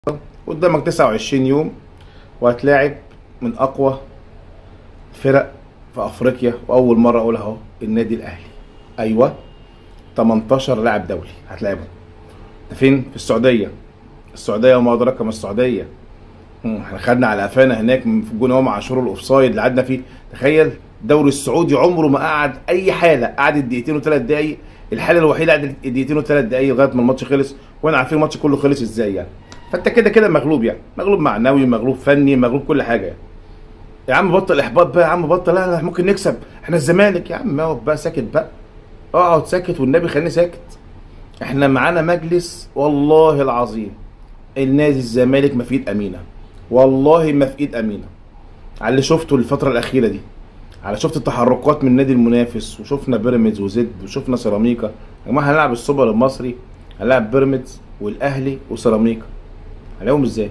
قدامك 29 يوم وهتلاعب من اقوى الفرق في افريقيا واول مره اقولها اهو النادي الاهلي ايوه 18 لاعب دولي هتلاعبهم ده فين في السعوديه السعوديه وما ادراك ما السعوديه مم، احنا خدنا على قفانا هناك من- في الجون امام عاشور الاوفسايد اللي قعدنا فيه تخيل الدوري السعودي عمره ما قعد اي حاله قعدت دقيقتين وثلاث دقايق الحاله الوحيده قعدت دقيقتين وثلاث دقايق لغايه ما الماتش خلص وانا عارفين الماتش كله خلص ازاي يعني فانت كده كده مغلوب يعني مغلوب معنوي مغلوب فني مغلوب كل حاجه يعني يا عم بطل احباط بقى يا عم بطل لا لا ممكن نكسب احنا الزمالك يا عم اقعد بقى ساكت بقى اقعد ساكت والنبي خليني ساكت احنا معانا مجلس والله العظيم النادي الزمالك ما في ايد امينه والله ما في ايد امينه على اللي شفته الفتره الاخيره دي على شفت التحركات من النادي المنافس وشفنا بيراميدز وزد وشفنا سيراميكا يا جماعه هنلعب السوبر المصري هنلعب بيراميدز والاهلي وسيراميكا هنلاقيهم ازاي؟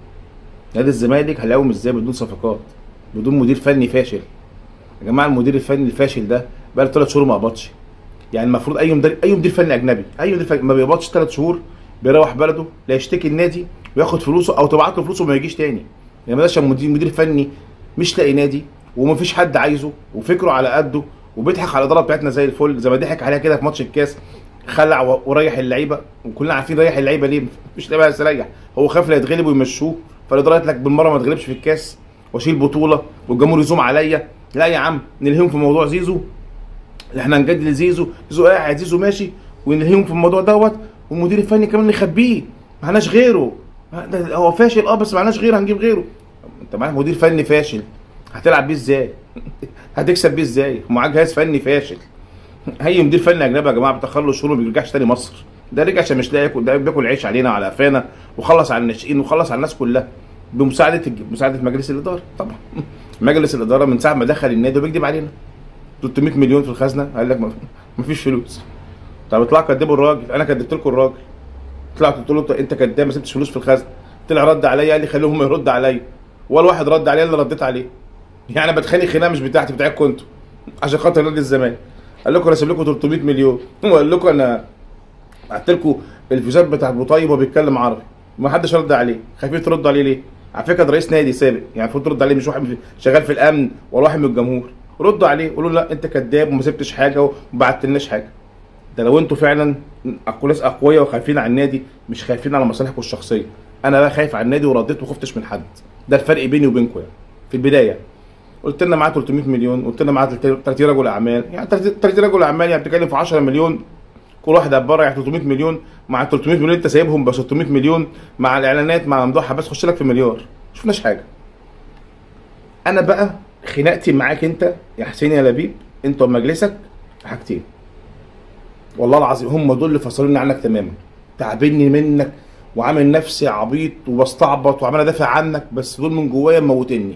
نادي الزمالك هنلاقيهم ازاي بدون صفقات بدون مدير فني فاشل يا جماعه المدير الفني الفاشل ده بقى له ثلاث شهور ما قبضش يعني المفروض اي مدير اي مدير فني اجنبي اي مدير فني ما بيقبضش ثلاث شهور بيروح بلده لا يشتكي النادي وياخد فلوسه او تبعت له فلوسه وما يجيش تاني يعني ده عشان مدير مدير فني مش لاقي نادي ومفيش حد عايزه وفكره على قده وبيضحك على الاداره بتاعتنا زي الفل زي ما ضحك عليها كده في ماتش الكاس خلع و- وريح اللعيبه وكلنا عارفين ريح اللعيبه ليه مش لعيبه هيستريح هو خاف لا يتغلب ويمشوه فالاداره قالت لك بالمره ما تغلبش في الكاس واشيل بطوله والجمهور يزوم عليا لا يا عم نلهيهم في موضوع زيزو احنا هنجدد لزيزو زيزو قاعد زيزو ماشي ونلهيهم في الموضوع دوت والمدير الفني كمان نخبيه معناش غيره ده هو فاشل اه بس معناش غيره هنجيب غيره انت معاك مدير فني فاشل هتلعب بيه ازاي هتكسب بيه ازاي ومعاك جهاز فني فاشل اي مدير فني اجنبي يا جماعه بتخلص له شهور ما بيرجعش تاني مصر ده رجع عشان مش لاقي ياكل ده بياكل عيش علينا وعلى قفانا وخلص على الناشئين وخلص على الناس كلها بمساعده الج- مساعده مجلس الاداره طبعا مجلس الاداره من ساعه ما دخل النادي وبيكذب علينا 300 مليون في الخزنه قال لك ما- مفيش فلوس طب اطلعوا كدبوا الراجل انا كدبت لكم الراجل طلعت قلت له انت كداب ما سبتش فلوس في الخزنه طلع رد عليا قال لي خليهم يرد عليا ولا واحد رد عليا اللي رديت عليه يعني انا بتخانق خناقه مش بتاعتي بتاعتكم انتوا عشان خاطر نادي الزمالك قال لكم انا سايب لكم 300 مليون وقال لكم انا بعت لكم الفيزات بتاعت ابو طيب وهو بيتكلم عربي ما حدش رد عليه خايفين تردوا عليه ليه؟ على فكره ده رئيس نادي سابق يعني المفروض ترد عليه مش واحد من- شغال في الامن ولا واحد من الجمهور ردوا عليه قولوا له لا انت كذاب وما سبتش حاجه وما بعتلناش حاجه ده لو انتوا فعلا أقو- ناس اقوياء وخايفين على النادي مش خايفين على مصالحكم الشخصيه انا بقى خايف على النادي ورديت وخفتش من حد ده الفرق بيني وبينكم يعني في البدايه قلت لنا معاه 300 مليون قلت لنا معاه 30 رجل اعمال يعني 30 رجل اعمال يعني بتتكلم في 10 مليون كل واحد هتبرع يعني 300 مليون مع 300 مليون انت سايبهم ب 600 مليون مع الاعلانات مع ممدوح بس خش لك في مليار ما شفناش حاجه انا بقى خناقتي معاك انت يا حسين يا لبيب انت ومجلسك في حاجتين والله العظيم هم دول اللي فصلوني عنك تماما تعبني منك وعامل نفسي عبيط وبستعبط وعمال ادافع عنك بس دول من جوايا موتني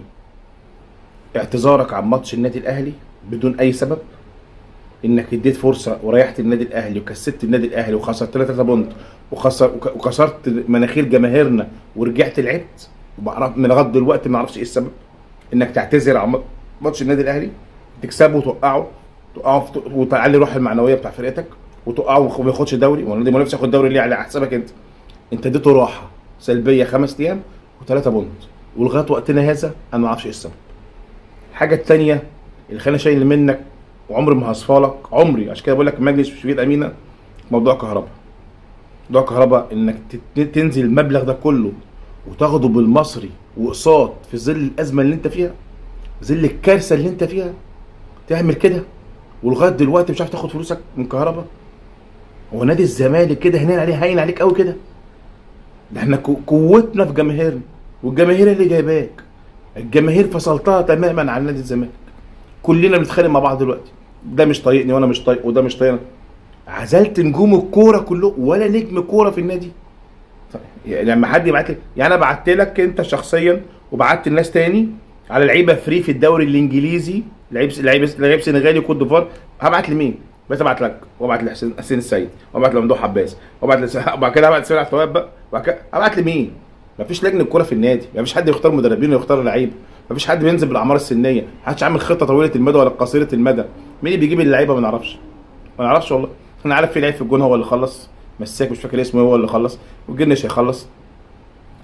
اعتذارك عن ماتش النادي الاهلي بدون اي سبب انك اديت فرصه وريحت النادي الاهلي وكسبت النادي الاهلي وخسرت لنا 3 بونت وخسر وك- وكسرت مناخير جماهيرنا ورجعت لعبت وبعرف من لغايه دلوقتي ما اعرفش ايه السبب انك تعتذر عن ماتش النادي الاهلي تكسبه وتوقعه توقعه في- وتعلي روح المعنويه بتاع فرقتك وتوقعه وما ياخدش دوري والنادي المنافس ياخد دوري ليه على حسابك انت انت اديته راحه سلبيه خمس ايام وثلاثه بونت ولغايه وقتنا هذا انا ما اعرفش ايه السبب الحاجه الثانيه اللي خلاني شايل منك وعمري ما هصفالك عمري عشان كده بقول لك مجلس مش في ايد امينه موضوع كهرباء موضوع كهرباء انك تت- تنزل المبلغ ده كله وتاخده بالمصري واقساط في ظل الازمه اللي انت فيها ظل الكارثه اللي انت فيها تعمل كده ولغايه دلوقتي مش عارف تاخد فلوسك من كهرباء هو نادي الزمالك كده هنين عليه هين عليك قوي كده ده احنا قو- قوتنا في جماهيرنا والجماهير اللي جايباك الجماهير فصلتها تماما عن نادي الزمالك كلنا بنتخانق مع بعض دلوقتي ده مش طايقني وانا مش طايق وده مش طايقني عزلت نجوم الكوره كله ولا نجم كوره في النادي طيب، يعني لما حد يبعت لي يعني انا بعت لك انت شخصيا وبعت الناس تاني على لعيبه فري في الدوري الانجليزي لعيب لعيب لعيب سنغالي وكوت ديفوار هبعت لمين؟ بس ابعت لك وابعت لحسين حسين السيد وابعت لممدوح عباس وابعت لس... وبعد كده هبعت سامح التواب بقى وبعد كده ابعت لمين؟ مفيش لجنه كوره في النادي مفيش حد يختار مدربين ويختار لعيبه مفيش حد بينزل بالاعمار السنيه محدش عامل خطه طويله المدى ولا قصيره المدى مين اللي بيجيب اللعيبه ما نعرفش ما نعرفش والله انا عارف في لعيب في الجون هو اللي خلص مساك مش فاكر اسمه هو اللي خلص والجنش هيخلص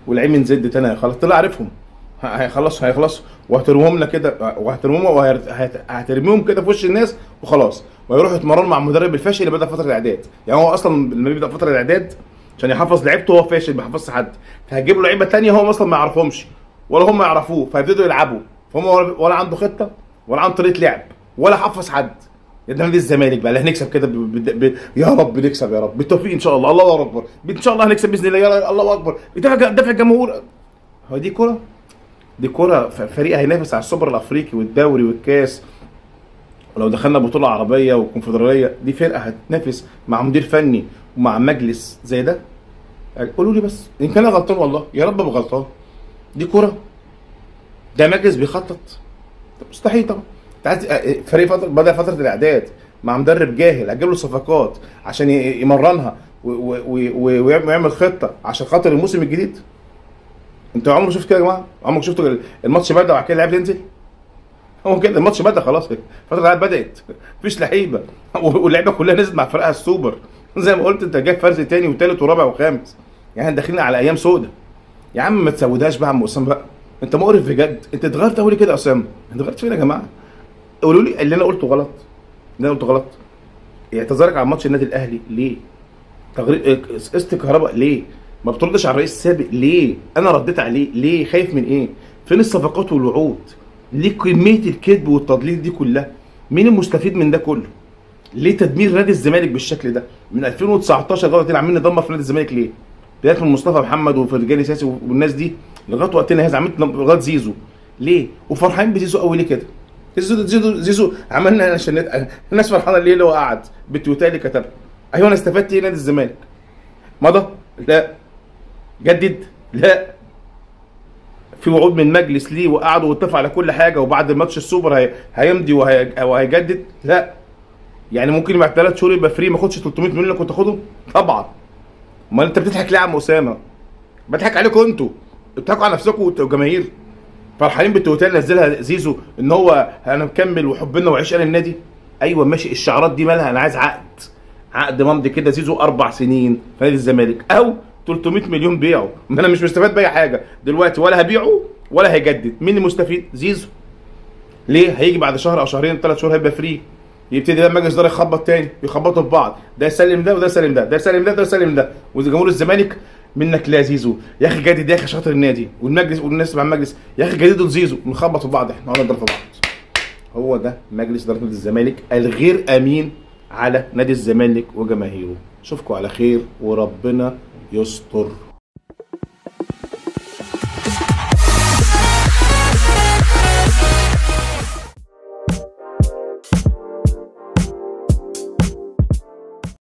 والعين من زد تاني هيخلص طلع عارفهم ه- هيخلصوا هيخلصوا وهترموهم لك كده وهترموهم وهترميهم كده في وش الناس وخلاص ويروحوا يتمرنوا مع المدرب الفاشل اللي بدا فتره الاعداد يعني هو اصلا لما بيبدا فتره الاعداد عشان يحفظ لعيبته هو فاشل ما بيحفظش حد فهتجيب له لعيبه تانية هو اصلا ما يعرفهمش ولا هم يعرفوه فيبتدوا يلعبوا فهم ولا- ولا عنده خطه ولا عنده طريقه لعب ولا حفظ حد يا ده نادي الزمالك بقى اللي هنكسب كده ب... ب... ب... يا رب نكسب يا رب بالتوفيق ان شاء الله الله اكبر ان شاء الله هنكسب باذن الله يا الله اكبر دافع دافع الجمهور هو دي كره دي كره ف- فريق هينافس على السوبر الافريقي والدوري والكاس ولو دخلنا بطوله عربيه والكونفدراليه دي فرقه هتنافس مع مدير فني ومع مجلس زي ده قولوا لي بس ان كان أنا غلطان والله يا رب ابقى غلطان دي كره ده مجلس بيخطط مستحيل طبعا انت عايز فريق فتره بدا فتره الاعداد مع مدرب جاهل هتجيب له صفقات عشان ي- يمرنها و- و- و- و- ويعمل خطه عشان خاطر الموسم الجديد انتوا عمركم شفتوا كده يا جماعه عمركم شفتوا الماتش بدا وبعد كده اللعيبه تنزل هو كده الماتش بدا خلاص فتره الاعداد بدات مفيش لعيبه واللعيبه كلها نزلت مع فرقها السوبر زي ما قلت انت جايب فرز تاني وتالت ورابع وخامس يعني احنا داخلين على ايام سودة يا عم ما تسودهاش بقى يا عم اسامه بقى انت مقرف بجد انت اتغيرت قوي كده يا اسامه انت اتغيرت فين يا جماعه قولوا لي اللي انا قلته غلط اللي انا قلته غلط اعتذارك عن ماتش النادي الاهلي ليه تغريد قسط كهرباء ليه ما بتردش على الرئيس السابق ليه انا رديت عليه ليه خايف من ايه فين الصفقات والوعود ليه كميه الكذب والتضليل دي كلها مين المستفيد من ده كله ليه تدمير نادي الزمالك بالشكل ده من 2019 لغايه دلوقتي عاملين ندمر في نادي الزمالك ليه بدايه من مصطفى محمد وفرجاني ساسي والناس دي لغايه وقتنا هذا عملت لغايه زيزو ليه وفرحانين بزيزو قوي ليه كده زيزو زيزو زيزو عملنا عشان نت- الناس فرحانه ليه اللي هو قعد بالتويتات اللي كتبها ايوه انا استفدت ايه نادي الزمالك مضى لا جدد لا في وعود من مجلس ليه وقعدوا واتفقوا على كل حاجه وبعد ماتش السوبر هي... هيمضي وهي... وهيجدد لا يعني ممكن بعد ثلاث شهور يبقى فري ما اخدش 300 مليون اللي كنت اخدهم طبعا امال انت بتضحك ليه يا عم اسامه بضحك عليكم انتوا بتضحكوا على نفسكم وانتوا جماهير فرحانين بالتويتات اللي نزلها زيزو ان هو انا مكمل وحبنا وعيش قال النادي ايوه ماشي الشعارات دي مالها انا عايز عقد عقد ممضي كده زيزو اربع سنين في نادي الزمالك او 300 مليون بيعه ما انا مش مستفاد باي حاجه دلوقتي ولا هبيعه ولا هيجدد مين المستفيد زيزو ليه هيجي بعد شهر او شهرين ثلاث شهور هيبقى فري يبتدي بقى مجلس اداره يخبط تاني يخبطوا في بعض ده يسلم ده وده يسلم ده ده يسلم ده وده يسلم ده وجمهور الزمالك منك لا زيزو يا اخي جدد يا اخي شاطر النادي والمجلس والناس مع المجلس يا اخي جددوا لزيزو نخبط في بعض احنا هنضرب في بعض هو ده مجلس اداره نادي الزمالك الغير امين على نادي الزمالك وجماهيره اشوفكم على خير وربنا يستر